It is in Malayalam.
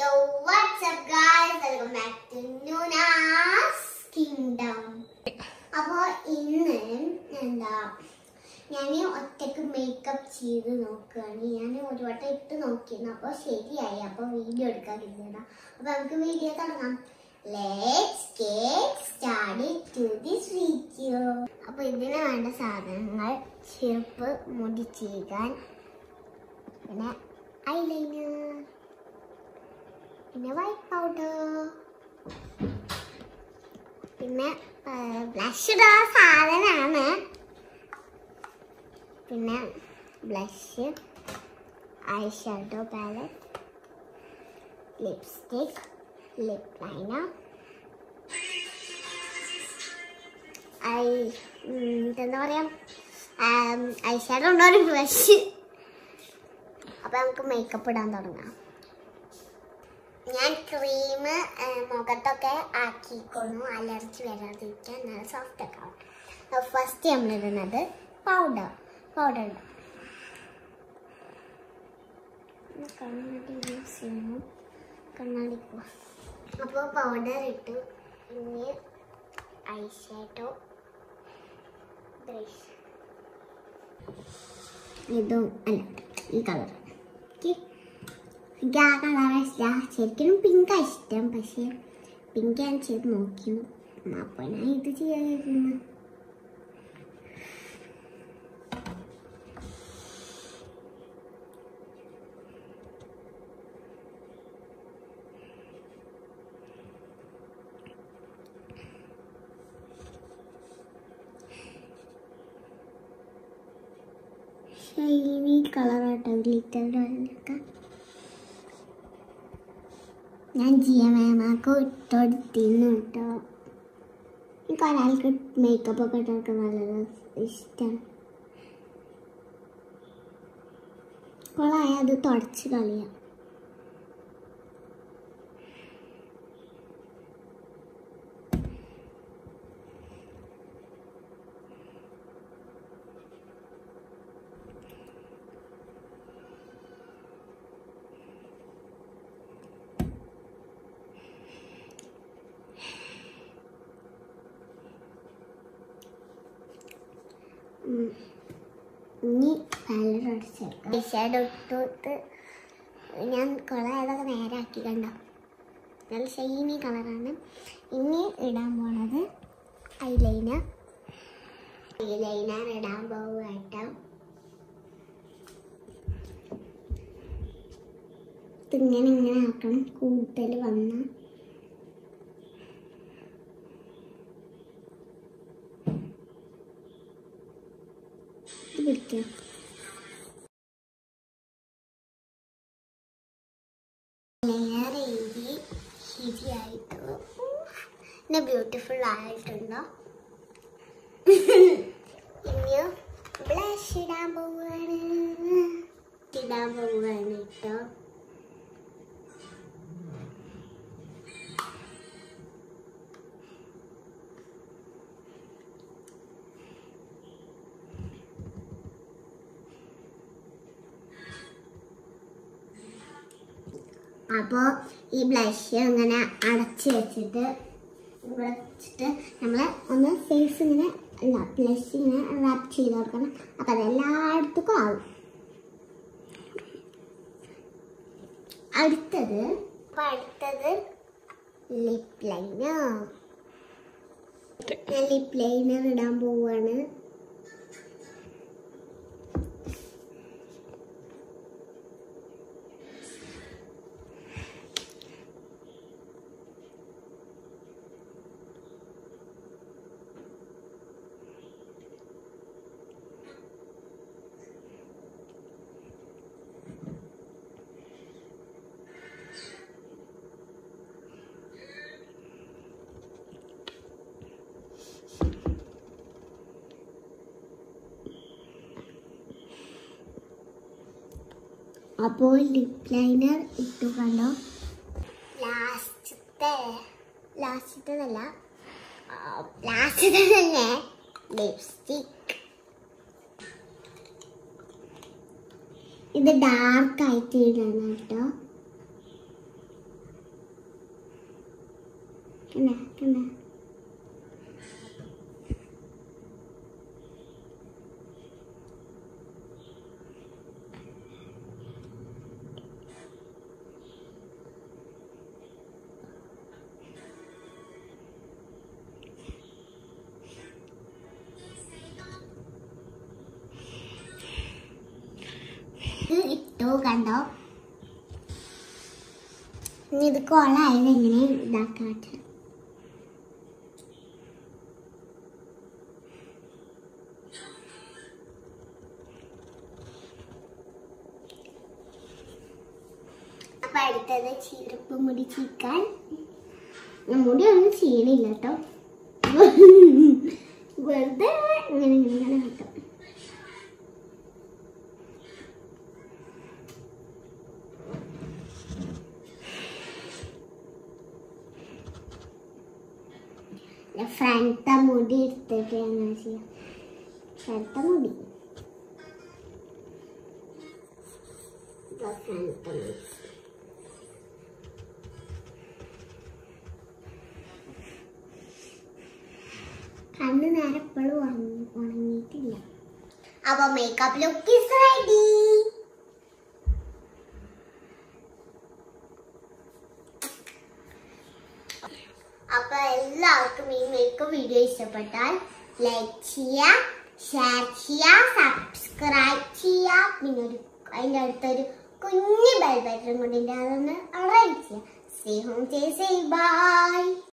Yo, what's up guys? Welcome back to Nuna's Kingdom. അപ്പോ ഇന്ന് എന്താ ഞാൻ ഒറ്റക്ക് മേക്കപ്പ് ചെയ്ത് നോക്കുകയാണ് ഞാൻ ഒരു വട്ടം ഇട്ട് നോക്കിയിരുന്നു അപ്പോൾ ശരിയായി അപ്പോൾ വീഡിയോ എടുക്കാൻ കിട്ടിയതാ അപ്പോൾ നമുക്ക് വീഡിയോ തുടങ്ങാം let's get started to this video അപ്പോൾ ഇതിന് വേണ്ട സാധനങ്ങൾ ചെറുപ്പ് മുടി ചെയ്യാൻ പിന്നെ ഐലൈനർ പിന്നെ വൈറ്റ് പൗഡർ പിന്നെ ബ്ലഷ് ഇടാൻ സാധനമാണ് പിന്നെ blush eye shadow palette lipstick lip liner eye എന്താ പറയാ ഐ ഷാഡോ ഉണ്ടോ ഒരു ബ്ലഷ് അപ്പൊ നമുക്ക് മേക്കപ്പ് ഇടാൻ തുടങ്ങാം ഞാൻ ക്രീം മുഖത്തൊക്കെ ആക്കിക്കൊള്ളു അലർജി വരാതിരിക്കാൻ നല്ല സോഫ്റ്റ് ഒക്കെ ആവും ഫസ്റ്റ് നമ്മൾ ഇടുന്നത് പൗഡർ പൗഡർ ഇടും കണ്ണാടി യൂസ് ചെയ്യുന്നു കണ്ണാടി അപ്പോൾ പൗഡർ ഇട്ടു ഇനി ഐ ഷാഡോ ബ്രഷ് ഇതും അല്ല ഈ കളർ ഓക്കെ എനിക്ക് ആ കളറാണ് ഇഷ്ടം ശരിക്കും പിങ്കാ ഇഷ്ടം പക്ഷേ പിങ്ക് ഞാൻ ചെയ്ത് നോക്കി അപ്പോൾ ഞാൻ ഇത് ചെയ്യാതിരുന്നു ഷൈനി കളറാട്ടോ ഗ്ലിറ്റർ ഒക്കെ ഞാൻ ജിയ മാമാക്ക് ഇട്ടുകൊടുത്തിരുന്നു കേട്ടോ എനിക്ക് ഒരാൾക്ക് മേക്കപ്പ് ഒക്കെ ഇട്ടൊക്കെ വളരെ ഇഷ്ടമാണ് കൊളായ അത് തുടച്ച് കളിയാം ഉം. ഇനി പലരും അടിച്ചെടുക്കാം ഷേഡ് ഇട്ടിട്ട് ഞാൻ കുളമായതൊക്കെ നേരെ ആക്കി കണ്ടോ നല്ല ഷൈനി കളറാണ് ഇനി ഇടാൻ പോണത് ഐലൈനർ ഐലൈനർ ഇടാൻ പോവുകട്ടോ ഇതിങ്ങനെ ഇങ്ങനെ ആക്കണം കൂടുതൽ വന്ന ഇത് പിടിക്കാം ലെയർ എഴുതി ശരിയായിട്ട് പിന്നെ ബ്യൂട്ടിഫുൾ ആയിട്ടുണ്ടോ ഇനിയോ ബ്ലഷ് ഇടാൻ പോവുകയാണ് ഇടാൻ പോവുകയാണ് കേട്ടോ അപ്പോൾ ഈ ബ്ലഷ് ഇങ്ങനെ അടച്ച് വെച്ചിട്ട് ഇവിടെ വെച്ചിട്ട് നമ്മൾ ഒന്ന് ഫേസ് ഇങ്ങനെ അല്ല ബ്ലഷ് ഇങ്ങനെ റാപ്പ് ചെയ്ത് കൊടുക്കണം അപ്പം അതെല്ലായിടത്തും ആവും അടുത്തത് അപ്പം അടുത്തത് ലിപ് ലൈനർ ഞാൻ ലിപ് ലൈനർ ഇടാൻ പോവുകയാണ് അപ്പോൾ ലിപ് ലൈനർ ഇട്ടു കണ്ടോ ലാസ്റ്റത്തെ ലാസ്റ്റത്തതല്ല ലാസ്റ്റത്തെ തന്നെ ലിപ്സ്റ്റിക് ഇത് ഡാർക്ക് ആയിട്ട് ഇടണം കേട്ടോ കണ്ട കണ്ട ഇത് ഇട്ടു കണ്ടോ ഇനി ഇത് കൊളായത് എങ്ങനെ ഇതാക്കാട്ടെ അപ്പൊ അടുത്തത് ചീരപ്പ് മുടി ചീക്കാൻ ഞാൻ മുടി ഒന്നും ചെയ്യണില്ല കേട്ടോ വെറുതെ ഇങ്ങനെ ഇങ്ങനെ ഇങ്ങനെ കിട്ടും ഫ്രണ്ടത്തെ മുടി എടുത്തിട്ട് അങ്ങനെ ചെയ്യാം ഫ്രണ്ടത്തെ മുടി ഇതാ ഫ്രണ്ടത്തെ മുടി കണ്ണ് നേരെ എപ്പോഴും ഉറങ്ങി ഉണങ്ങിയിട്ടില്ല അപ്പൊ മേക്കപ്പ് ലുക്ക് ഇസ് റെഡി അപ്പൊ എല്ലാവർക്കും ഈ മേക്കപ്പ് വീഡിയോ ഇഷ്ടപ്പെട്ടാൽ ലൈക്ക് ചെയ്യുക ഷെയർ ചെയ്യുക സബ്സ്ക്രൈബ് ചെയ്യുക പിന്നെ ഒരു അതിൻ്റെ അടുത്തൊരു കുഞ്ഞു ബെൽ ബട്ടൺ കൊണ്ടിട്ട് അതൊന്ന് റൈറ്റ് ചെയ്യുക സേ ഹോം സേ ബൈ